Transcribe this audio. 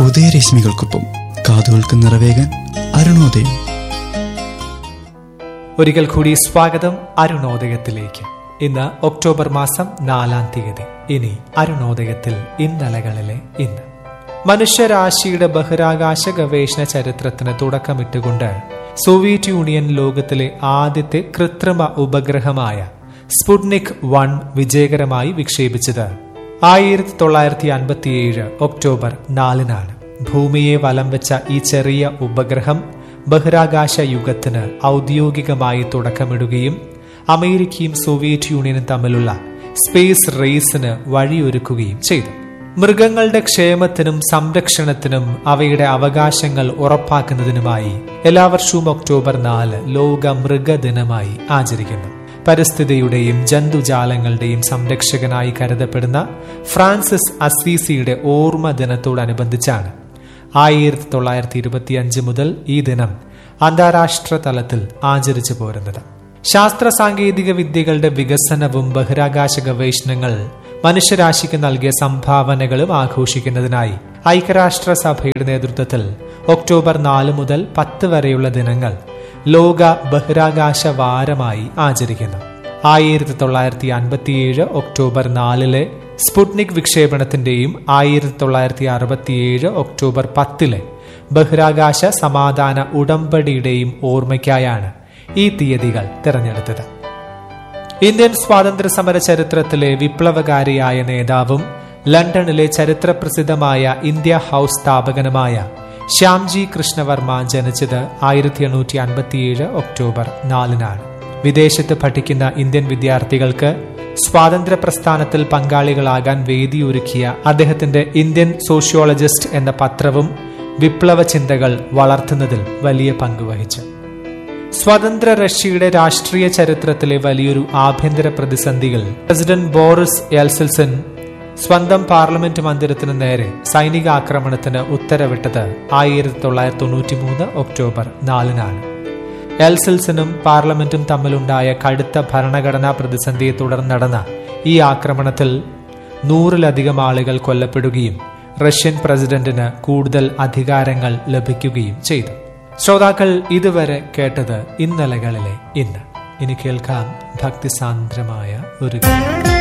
ഉദയരശ്മികൾക്കൊപ്പം കാതുകൾക്ക് നിറവേകാൻ അരുണോദയം ഒരിക്കൽ കൂടി സ്വാഗതം അരുണോദയത്തിലേക്ക് ഇന്ന് ഒക്ടോബർ മാസം നാലാം തീയതി ഇനി അരുണോദയത്തിൽ ഇന്നലകളിലെ ഇന്ന് മനുഷ്യരാശിയുടെ ബഹിരാകാശ ഗവേഷണ ചരിത്രത്തിന് തുടക്കമിട്ടുകൊണ്ട് സോവിയറ്റ് യൂണിയൻ ലോകത്തിലെ ആദ്യത്തെ കൃത്രിമ ഉപഗ്രഹമായ സ്പുട്നിക് വൺ വിജയകരമായി വിക്ഷേപിച്ചത് ആയിരത്തി തൊള്ളായിരത്തി അൻപത്തിയേഴ് ഒക്ടോബർ നാലിനാണ് ഭൂമിയെ വലം വെച്ച ഈ ചെറിയ ഉപഗ്രഹം ബഹിരാകാശ യുഗത്തിന് ഔദ്യോഗികമായി തുടക്കമിടുകയും അമേരിക്കയും സോവിയറ്റ് യൂണിയനും തമ്മിലുള്ള സ്പേസ് റേസിന് വഴിയൊരുക്കുകയും ചെയ്തു മൃഗങ്ങളുടെ ക്ഷേമത്തിനും സംരക്ഷണത്തിനും അവയുടെ അവകാശങ്ങൾ ഉറപ്പാക്കുന്നതിനുമായി എല്ലാ വർഷവും ഒക്ടോബർ നാല് ലോക മൃഗദിനമായി ആചരിക്കുന്നു പരിസ്ഥിതിയുടെയും ജന്തുജാലങ്ങളുടെയും സംരക്ഷകനായി കരുതപ്പെടുന്ന ഫ്രാൻസിസ് അസീസിയുടെ ഓർമ്മ ദിനത്തോടനുബന്ധിച്ചാണ് ആയിരത്തി തൊള്ളായിരത്തി ഇരുപത്തിയഞ്ച് മുതൽ ഈ ദിനം അന്താരാഷ്ട്ര തലത്തിൽ ആചരിച്ചു പോരുന്നത് ശാസ്ത്ര സാങ്കേതിക വിദ്യകളുടെ വികസനവും ബഹിരാകാശ ഗവേഷണങ്ങൾ മനുഷ്യരാശിക്ക് നൽകിയ സംഭാവനകളും ആഘോഷിക്കുന്നതിനായി ഐക്യരാഷ്ട്ര സഭയുടെ നേതൃത്വത്തിൽ ഒക്ടോബർ നാല് മുതൽ പത്ത് വരെയുള്ള ദിനങ്ങൾ ലോക ബഹിരാകാശ വാരമായി ആചരിക്കുന്നു ആയിരത്തി തൊള്ളായിരത്തി അൻപത്തിയേഴ് ഒക്ടോബർ നാലിലെ സ്പുട്നിക് വിക്ഷേപണത്തിന്റെയും ആയിരത്തി തൊള്ളായിരത്തി അറുപത്തിയേഴ് ഒക്ടോബർ പത്തിലെ ബഹിരാകാശ സമാധാന ഉടമ്പടിയുടെയും ഓർമ്മയ്ക്കായാണ് ഈ തീയതികൾ തിരഞ്ഞെടുത്തത് ഇന്ത്യൻ സ്വാതന്ത്ര്യ സമര ചരിത്രത്തിലെ വിപ്ലവകാരിയായ നേതാവും ലണ്ടനിലെ ചരിത്രപ്രസിദ്ധമായ ഇന്ത്യ ഹൌസ് സ്ഥാപകനുമായ ശ്യാംജി കൃഷ്ണവർമ്മ ജനിച്ചത് ആയിരത്തി എണ്ണൂറ്റി അൻപത്തിയേഴ് ഒക്ടോബർ നാലിനാണ് വിദേശത്ത് പഠിക്കുന്ന ഇന്ത്യൻ വിദ്യാർത്ഥികൾക്ക് സ്വാതന്ത്ര്യ പ്രസ്ഥാനത്തിൽ പങ്കാളികളാകാൻ വേദിയൊരുക്കിയ അദ്ദേഹത്തിന്റെ ഇന്ത്യൻ സോഷ്യോളജിസ്റ്റ് എന്ന പത്രവും വിപ്ലവ ചിന്തകൾ വളർത്തുന്നതിൽ വലിയ പങ്കുവഹിച്ചു സ്വതന്ത്ര റഷ്യയുടെ രാഷ്ട്രീയ ചരിത്രത്തിലെ വലിയൊരു ആഭ്യന്തര പ്രതിസന്ധികൾ പ്രസിഡന്റ് ബോറിസ് എൽസിൽസൺ സ്വന്തം പാർലമെന്റ് മന്ദിരത്തിന് നേരെ സൈനിക ആക്രമണത്തിന് ഉത്തരവിട്ടത് ആയിരത്തി തൊള്ളായിരത്തി തൊണ്ണൂറ്റി മൂന്ന് ഒക്ടോബർ നാലിനാണ് എൽസിൽസനും പാർലമെന്റും തമ്മിലുണ്ടായ കടുത്ത ഭരണഘടനാ പ്രതിസന്ധിയെ തുടർന്ന് നടന്ന ഈ ആക്രമണത്തിൽ നൂറിലധികം ആളുകൾ കൊല്ലപ്പെടുകയും റഷ്യൻ പ്രസിഡന്റിന് കൂടുതൽ അധികാരങ്ങൾ ലഭിക്കുകയും ചെയ്തു ശ്രോതാക്കൾ ഇതുവരെ കേട്ടത് ഇന്നലകളിലെ ഇന്ന് ഇനി കേൾക്കാം ഭക്തിസാന്ദ്രമായ ഒരു ഗാനം